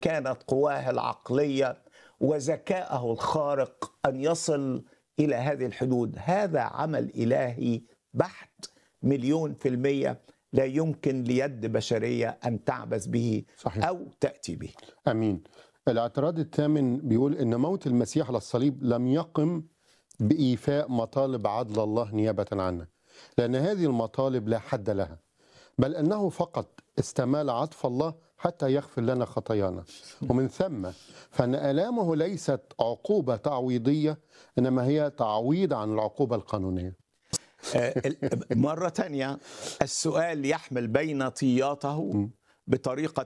كانت قواه العقليه وذكائه الخارق ان يصل الى هذه الحدود هذا عمل الهي بحت مليون في الميه لا يمكن ليد بشريه ان تعبث به صحيح. او تاتي به امين الاعتراض الثامن بيقول ان موت المسيح على الصليب لم يقم بايفاء مطالب عدل الله نيابه عنا لان هذه المطالب لا حد لها بل انه فقط استمال عطف الله حتى يغفر لنا خطايانا ومن ثم فان الامه ليست عقوبه تعويضيه انما هي تعويض عن العقوبه القانونيه آه، ال- مرة تانية السؤال يحمل بين طياته بطريقة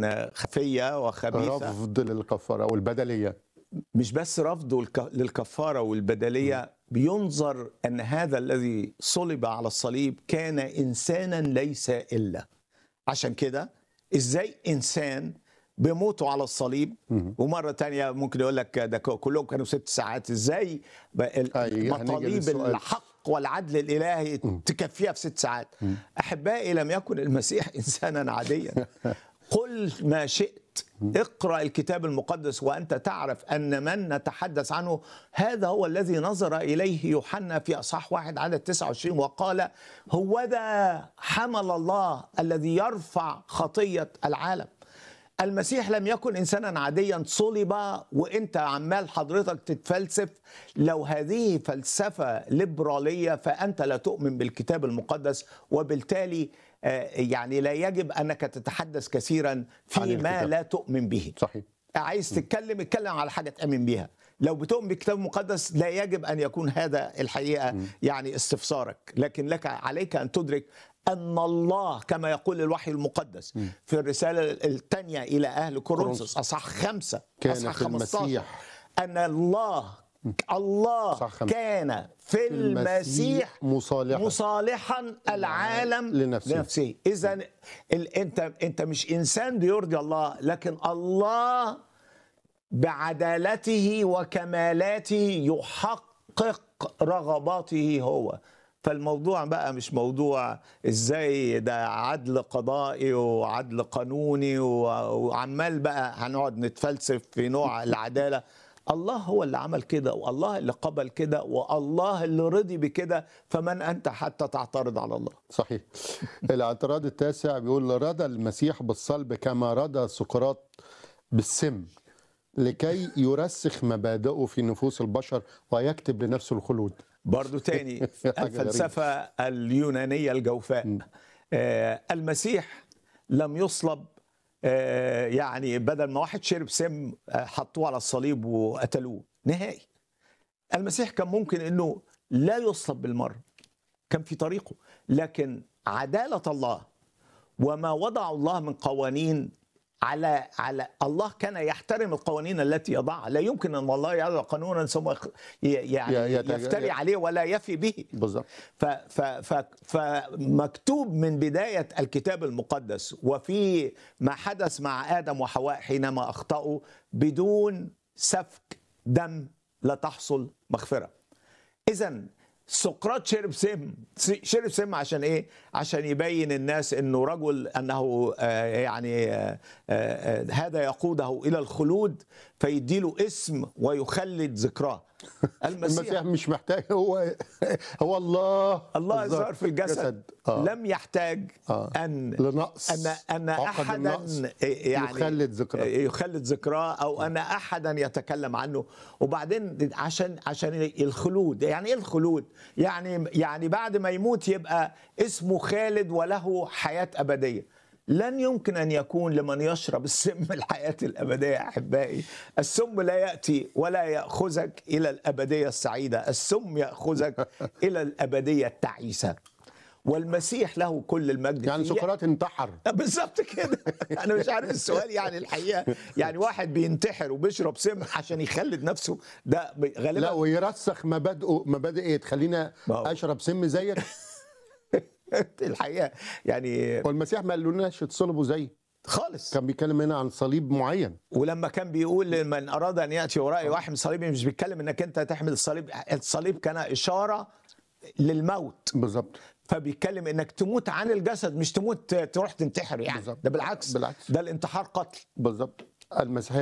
خفية وخبيثة رفض للكفاره والبدليه مش بس رفضه الك- للكفارة والبدلية بينظر أن هذا الذي صلب على الصليب كان إنسانا ليس إلا عشان كده إزاي إنسان بموته على الصليب ومرة تانية ممكن يقول لك ده ك- كلهم كانوا ست ساعات إزاي ب- ال- أي، هنيجي مطالب للسؤال. الحق والعدل الإلهي تكفيها في ست ساعات أحبائي لم يكن المسيح إنسانا عاديا قل ما شئت اقرا الكتاب المقدس وانت تعرف ان من نتحدث عنه هذا هو الذي نظر اليه يوحنا في اصحاح واحد عدد 29 وقال هو ذا حمل الله الذي يرفع خطيه العالم المسيح لم يكن انسانا عاديا صلب وانت عمال حضرتك تتفلسف لو هذه فلسفه ليبراليه فانت لا تؤمن بالكتاب المقدس وبالتالي آه، يعني لا يجب انك تتحدث كثيرا عن فيما الكتاب. لا تؤمن به صحيح عايز تتكلم اتكلم على حاجه تامن بيها لو بتؤمن بالكتاب المقدس لا يجب ان يكون هذا الحقيقه يعني استفسارك لكن لك عليك ان تدرك ان الله كما يقول الوحي المقدس في الرساله الثانيه الى اهل كورنثوس اصحاح خمسه كان اصحاح في 15 المسيح. ان الله الله أصحاح خمسة. كان في المسيح مصالحا مصالحا العالم لنفسه. لنفسه اذا ال- انت انت مش انسان بيرضي الله لكن الله بعدالته وكمالاته يحقق رغباته هو فالموضوع بقى مش موضوع ازاي ده عدل قضائي وعدل قانوني و- وعمال بقى هنقعد نتفلسف في نوع العداله الله هو اللي عمل كده والله اللي قبل كده والله اللي رضي بكده فمن انت حتى تعترض على الله صحيح الاعتراض التاسع بيقول رضى المسيح بالصلب كما رضى سقراط بالسم لكي يرسخ مبادئه في نفوس البشر ويكتب لنفسه الخلود برضو تاني حاجة الفلسفة اليونانية الجوفاء آه المسيح لم يصلب آه يعني بدل ما واحد شرب سم آه حطوه على الصليب وقتلوه نهائي المسيح كان ممكن انه لا يصلب بالمرة كان في طريقه لكن عدالة الله وما وضع الله من قوانين على على الله كان يحترم القوانين التي يضعها لا يمكن ان الله يضع قانونا ثم يخ- ي- يعني ي- يت- يفتري عليه ولا يفي به بالظبط ف ف ف فمكتوب من بداية الكتاب المقدس وفي ما حدث مع آدم وحواء حينما أخطأوا بدون سفك دم لا تحصل مغفرة إذا سقراط شرب سم شرب سم عشان ايه عشان يبين الناس انه رجل انه آه، يعني آه، آه، هذا يقوده الى الخلود فيديله اسم ويخلد ذكراه المسيح مش محتاج هو هو الله الله الظاهر ظهر في الجسد آه. لم يحتاج آه. ان لنقص ان ان عقد النقص احدا يعني يخلد ذكراه. يخلد ذكراه او ان احدا يتكلم عنه وبعدين عشان عشان الخلود يعني ايه الخلود يعني يعني بعد ما يموت يبقى اسمه خالد وله حياه ابديه لن يمكن ان يكون لمن يشرب السم الحياه الابديه يا احبائي السم لا ياتي ولا ياخذك الى الابديه السعيده السم ياخذك الى الابديه التعيسه والمسيح له كل المجد يعني في- سقراط انتحر بالظبط كده انا مش عارف السؤال يعني الحقيقه يعني واحد بينتحر وبيشرب سم عشان يخلد نفسه ده ب- غالبا لا ويرسخ مبادئه مبادئ ايه تخلينا ما هو. اشرب سم زيك الحقيقه يعني والمسيح ما قالولناش تصلبوا زي خالص كان بيتكلم هنا عن صليب معين ولما كان بيقول لمن اراد ان ياتي ورائي واحمل صليبي مش بيتكلم انك انت تحمل الصليب الصليب كان اشاره للموت بالظبط فبيتكلم انك تموت عن الجسد مش تموت تروح تنتحر يعني بالظبط. ده بالعكس بالعكس. ده الانتحار قتل بالظبط المسيحية